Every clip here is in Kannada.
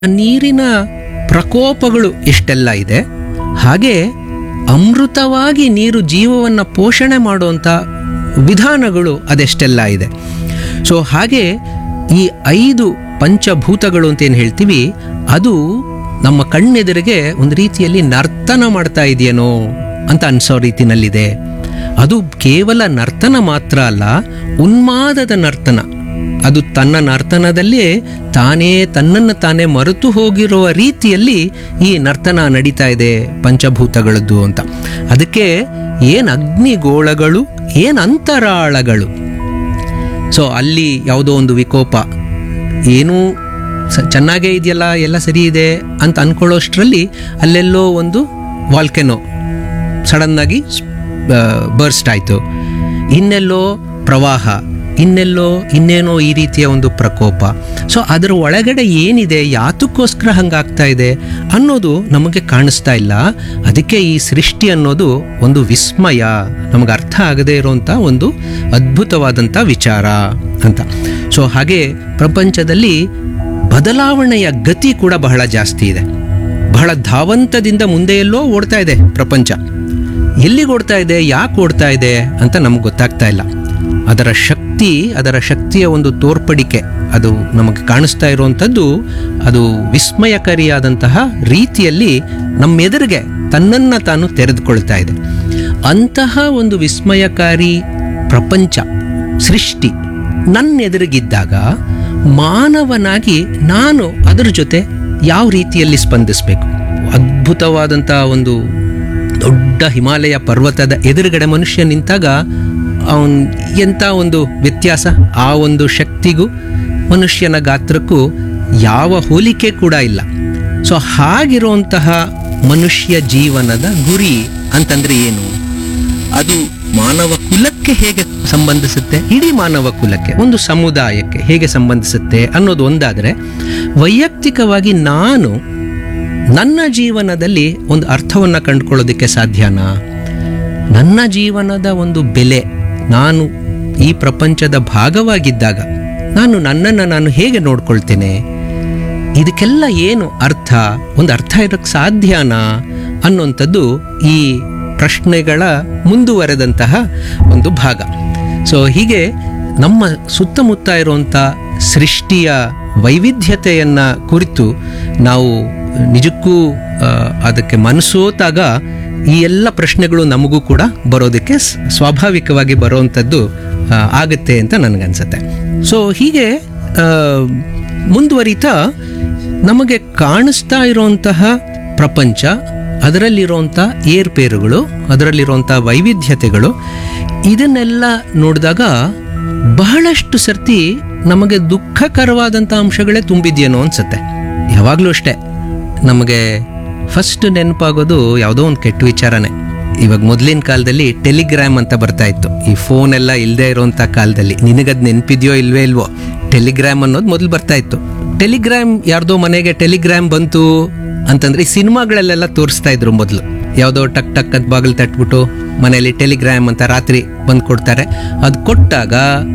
ನೀರಿನ ಪ್ರಕೋಪಗಳು ಎಷ್ಟೆಲ್ಲ ಇದೆ ಹಾಗೆ ಅಮೃತವಾಗಿ ನೀರು ಜೀವವನ್ನು ಪೋಷಣೆ ಮಾಡುವಂಥ ವಿಧಾನಗಳು ಅದೆಷ್ಟೆಲ್ಲ ಇದೆ ಸೊ ಹಾಗೆ ಈ ಐದು ಪಂಚಭೂತಗಳು ಅಂತ ಏನು ಹೇಳ್ತೀವಿ ಅದು ನಮ್ಮ ಕಣ್ಣೆದುರಿಗೆ ಒಂದು ರೀತಿಯಲ್ಲಿ ನರ್ತನ ಮಾಡ್ತಾ ಇದೆಯೇನೋ ಅಂತ ಅನ್ಸೋ ರೀತಿನಲ್ಲಿದೆ ಅದು ಕೇವಲ ನರ್ತನ ಮಾತ್ರ ಅಲ್ಲ ಉನ್ಮಾದದ ನರ್ತನ ಅದು ತನ್ನ ನರ್ತನದಲ್ಲೇ ತಾನೇ ತನ್ನನ್ನು ತಾನೇ ಮರೆತು ಹೋಗಿರುವ ರೀತಿಯಲ್ಲಿ ಈ ನರ್ತನ ನಡೀತಾ ಇದೆ ಪಂಚಭೂತಗಳದ್ದು ಅಂತ ಅದಕ್ಕೆ ಏನು ಅಗ್ನಿಗೋಳಗಳು ಏನು ಅಂತರಾಳಗಳು ಸೊ ಅಲ್ಲಿ ಯಾವುದೋ ಒಂದು ವಿಕೋಪ ಏನೂ ಸ ಚೆನ್ನಾಗೇ ಇದೆಯಲ್ಲ ಎಲ್ಲ ಸರಿ ಇದೆ ಅಂತ ಅಂದ್ಕೊಳ್ಳೋಷ್ಟರಲ್ಲಿ ಅಲ್ಲೆಲ್ಲೋ ಒಂದು ವಾಲ್ಕೆನೋ ಸಡನ್ನಾಗಿ ಬರ್ಸ್ಟ್ ಆಯಿತು ಇನ್ನೆಲ್ಲೋ ಪ್ರವಾಹ ಇನ್ನೆಲ್ಲೋ ಇನ್ನೇನೋ ಈ ರೀತಿಯ ಒಂದು ಪ್ರಕೋಪ ಸೊ ಅದರ ಒಳಗಡೆ ಏನಿದೆ ಯಾತಕ್ಕೋಸ್ಕರ ಹಂಗಾಗ್ತಾ ಇದೆ ಅನ್ನೋದು ನಮಗೆ ಕಾಣಿಸ್ತಾ ಇಲ್ಲ ಅದಕ್ಕೆ ಈ ಸೃಷ್ಟಿ ಅನ್ನೋದು ಒಂದು ವಿಸ್ಮಯ ನಮಗೆ ಅರ್ಥ ಆಗದೇ ಇರುವಂಥ ಒಂದು ಅದ್ಭುತವಾದಂಥ ವಿಚಾರ ಅಂತ ಸೊ ಹಾಗೆ ಪ್ರಪಂಚದಲ್ಲಿ ಬದಲಾವಣೆಯ ಗತಿ ಕೂಡ ಬಹಳ ಜಾಸ್ತಿ ಇದೆ ಬಹಳ ಧಾವಂತದಿಂದ ಮುಂದೆ ಎಲ್ಲೋ ಓಡ್ತಾ ಇದೆ ಪ್ರಪಂಚ ಎಲ್ಲಿಗೆ ಓಡ್ತಾ ಇದೆ ಯಾಕೆ ಓಡ್ತಾ ಇದೆ ಅಂತ ನಮ್ಗೆ ಗೊತ್ತಾಗ್ತಾ ಇಲ್ಲ ಅದರ ಶಕ್ತಿ ಅದರ ಶಕ್ತಿಯ ಒಂದು ತೋರ್ಪಡಿಕೆ ಅದು ನಮಗೆ ಕಾಣಿಸ್ತಾ ಇರುವಂಥದ್ದು ಅದು ವಿಸ್ಮಯಕಾರಿಯಾದಂತಹ ರೀತಿಯಲ್ಲಿ ನಮ್ಮೆದುರಿಗೆ ತನ್ನನ್ನು ತಾನು ತೆರೆದುಕೊಳ್ತಾ ಇದೆ ಅಂತಹ ಒಂದು ವಿಸ್ಮಯಕಾರಿ ಪ್ರಪಂಚ ಸೃಷ್ಟಿ ನನ್ನ ಎದುರಿಗಿದ್ದಾಗ ಮಾನವನಾಗಿ ನಾನು ಅದರ ಜೊತೆ ಯಾವ ರೀತಿಯಲ್ಲಿ ಸ್ಪಂದಿಸಬೇಕು ಅದ್ಭುತವಾದಂಥ ಒಂದು ದೊಡ್ಡ ಹಿಮಾಲಯ ಪರ್ವತದ ಎದುರುಗಡೆ ಮನುಷ್ಯ ನಿಂತಾಗ ಅವನ್ ಎಂಥ ಒಂದು ವ್ಯತ್ಯಾಸ ಆ ಒಂದು ಶಕ್ತಿಗೂ ಮನುಷ್ಯನ ಗಾತ್ರಕ್ಕೂ ಯಾವ ಹೋಲಿಕೆ ಕೂಡ ಇಲ್ಲ ಸೊ ಹಾಗಿರುವಂತಹ ಮನುಷ್ಯ ಜೀವನದ ಗುರಿ ಅಂತಂದ್ರೆ ಏನು ಅದು ಮಾನವ ಕುಲಕ್ಕೆ ಹೇಗೆ ಸಂಬಂಧಿಸುತ್ತೆ ಇಡೀ ಮಾನವ ಕುಲಕ್ಕೆ ಒಂದು ಸಮುದಾಯಕ್ಕೆ ಹೇಗೆ ಸಂಬಂಧಿಸುತ್ತೆ ಅನ್ನೋದು ಒಂದಾದರೆ ವೈಯಕ್ತಿಕವಾಗಿ ನಾನು ನನ್ನ ಜೀವನದಲ್ಲಿ ಒಂದು ಅರ್ಥವನ್ನು ಕಂಡುಕೊಳ್ಳೋದಕ್ಕೆ ಸಾಧ್ಯನಾ ನನ್ನ ಜೀವನದ ಒಂದು ಬೆಲೆ ನಾನು ಈ ಪ್ರಪಂಚದ ಭಾಗವಾಗಿದ್ದಾಗ ನಾನು ನನ್ನನ್ನು ನಾನು ಹೇಗೆ ನೋಡ್ಕೊಳ್ತೇನೆ ಇದಕ್ಕೆಲ್ಲ ಏನು ಅರ್ಥ ಒಂದು ಅರ್ಥ ಇರೋಕ್ಕೆ ಸಾಧ್ಯನಾ ಅನ್ನುವಂಥದ್ದು ಈ ಪ್ರಶ್ನೆಗಳ ಮುಂದುವರೆದಂತಹ ಒಂದು ಭಾಗ ಸೊ ಹೀಗೆ ನಮ್ಮ ಸುತ್ತಮುತ್ತ ಇರುವಂಥ ಸೃಷ್ಟಿಯ ವೈವಿಧ್ಯತೆಯನ್ನು ಕುರಿತು ನಾವು ನಿಜಕ್ಕೂ ಆ, ಅದಕ್ಕೆ ಮನಸೋತಾಗ ಈ ಎಲ್ಲ ಪ್ರಶ್ನೆಗಳು ನಮಗೂ ಕೂಡ ಬರೋದಕ್ಕೆ ಸ್- ಸ್ವಾಭಾವಿಕವಾಗಿ ಬರುವಂಥದ್ದು ಆ, ಆಗುತ್ತೆ ಅಂತ ನನಗನ್ಸುತ್ತೆ ಸೊ ಹೀಗೆ ಆ, ಮುಂದುವರಿತಾ ನಮಗೆ ಕಾಣಿಸ್ತಾ ಇರುವಂತಹ ಪ್ರಪಂಚ ಅದರಲ್ಲಿರುವಂಥ ಏರ್ಪೇರುಗಳು ಅದರಲ್ಲಿರುವಂಥ ವೈವಿಧ್ಯತೆಗಳು ಇದನ್ನೆಲ್ಲ ನೋಡಿದಾಗ ಬಹಳಷ್ಟು ಸರ್ತಿ ನಮಗೆ ದುಃಖಕರವಾದಂಥ ಅಂಶಗಳೇ ತುಂಬಿದ್ಯೇನೋ ಅನ್ಸುತ್ತೆ ಯಾವಾಗಲೂ ಅಷ್ಟೇ ನಮಗೆ ಫಸ್ಟ್ ನೆನಪಾಗೋದು ಯಾವುದೋ ಒಂದು ಕೆಟ್ಟ ವಿಚಾರನೇ ಇವಾಗ ಮೊದಲಿನ ಕಾಲದಲ್ಲಿ ಟೆಲಿಗ್ರಾಮ್ ಅಂತ ಬರ್ತಾ ಇತ್ತು ಈ ಫೋನ್ ಎಲ್ಲ ಇಲ್ಲದೆ ಇರೋಂಥ ಕಾಲದಲ್ಲಿ ನಿನಗದು ನೆನಪಿದ್ಯೋ ಇಲ್ವೇ ಇಲ್ವೋ ಟೆಲಿಗ್ರಾಮ್ ಅನ್ನೋದು ಮೊದಲು ಬರ್ತಾ ಇತ್ತು ಟೆಲಿಗ್ರಾಮ್ ಯಾರ್ದೋ ಮನೆಗೆ ಟೆಲಿಗ್ರಾಮ್ ಬಂತು ಅಂತಂದ್ರೆ ಈ ಸಿನಿಮಾಗಳಲ್ಲೆಲ್ಲ ತೋರಿಸ್ತಾ ಇದ್ರು ಮೊದಲು ಯಾವುದೋ ಟಕ್ ಟಕ್ ಅಂತ ಬಾಗಿಲು ತಟ್ಬಿಟ್ಟು ಮನೆಯಲ್ಲಿ ಟೆಲಿಗ್ರಾಮ್ ಅಂತ ರಾತ್ರಿ ಬಂದು ಕೊಡ್ತಾರೆ ಅದು ಕೊಟ್ಟಾಗ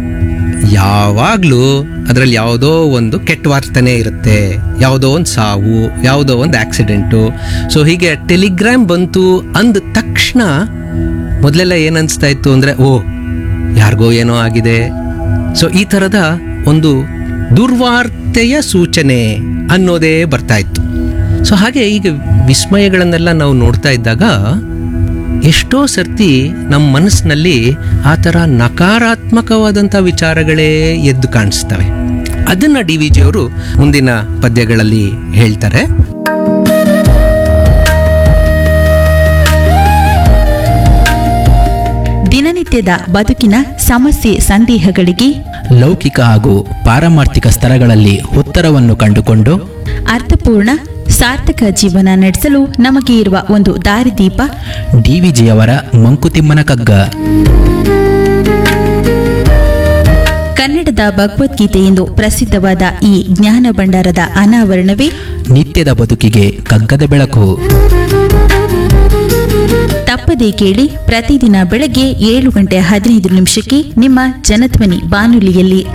ಯಾವಾಗಲೂ ಅದರಲ್ಲಿ ಯಾವುದೋ ಒಂದು ಕೆಟ್ಟ ವಾರ್ತೆನೇ ಇರುತ್ತೆ ಯಾವುದೋ ಒಂದು ಸಾವು ಯಾವುದೋ ಒಂದು ಆಕ್ಸಿಡೆಂಟು ಸೊ ಹೀಗೆ ಟೆಲಿಗ್ರಾಮ್ ಬಂತು ಅಂದ ತಕ್ಷಣ ಮೊದಲೆಲ್ಲ ಏನು ಅನಿಸ್ತಾ ಇತ್ತು ಅಂದರೆ ಓ ಯಾರಿಗೋ ಏನೋ ಆಗಿದೆ ಸೊ ಈ ಥರದ ಒಂದು ದುರ್ವಾರ್ತೆಯ ಸೂಚನೆ ಅನ್ನೋದೇ ಬರ್ತಾ ಇತ್ತು ಸೊ ಹಾಗೆ ಈಗ ವಿಸ್ಮಯಗಳನ್ನೆಲ್ಲ ನಾವು ನೋಡ್ತಾ ಇದ್ದಾಗ ಎಷ್ಟೋ ಸರ್ತಿ ನಮ್ಮ ಮನಸ್ಸಿನಲ್ಲಿ ಆ ಥರ ನಕಾರಾತ್ಮಕವಾದಂಥ ವಿಚಾರಗಳೇ ಎದ್ದು ಕಾಣಿಸ್ತವೆ ಅದನ್ನು ಡಿ ವಿ ಜಿಯವರು ಮುಂದಿನ ಪದ್ಯಗಳಲ್ಲಿ ಹೇಳ್ತಾರೆ ದಿನನಿತ್ಯದ ಬದುಕಿನ ಸಮಸ್ಯೆ ಸಂದೇಹಗಳಿಗೆ ಲೌಕಿಕ ಹಾಗೂ ಪಾರಮಾರ್ಥಿಕ ಸ್ತರಗಳಲ್ಲಿ ಉತ್ತರವನ್ನು ಕಂಡುಕೊಂಡು ಅರ್ಥಪೂರ್ಣ ಸಾರ್ಥಕ ಜೀವನ ನಡೆಸಲು ನಮಗೆ ಇರುವ ಒಂದು ದಾರಿದೀಪ ಡಿವಿಜಿಯವರ ಮಂಕುತಿಮ್ಮನ ಕಗ್ಗ ಕನ್ನಡದ ಭಗವದ್ಗೀತೆ ಎಂದು ಪ್ರಸಿದ್ಧವಾದ ಈ ಜ್ಞಾನ ಭಂಡಾರದ ಅನಾವರಣವೇ ನಿತ್ಯದ ಬದುಕಿಗೆ ಕಗ್ಗದ ಬೆಳಕು ತಪ್ಪದೇ ಕೇಳಿ ಪ್ರತಿದಿನ ಬೆಳಗ್ಗೆ ಏಳು ಗಂಟೆ ಹದಿನೈದು ನಿಮಿಷಕ್ಕೆ ನಿಮ್ಮ ಜನಧ್ವನಿ ಬಾನುಲಿಯಲ್ಲಿ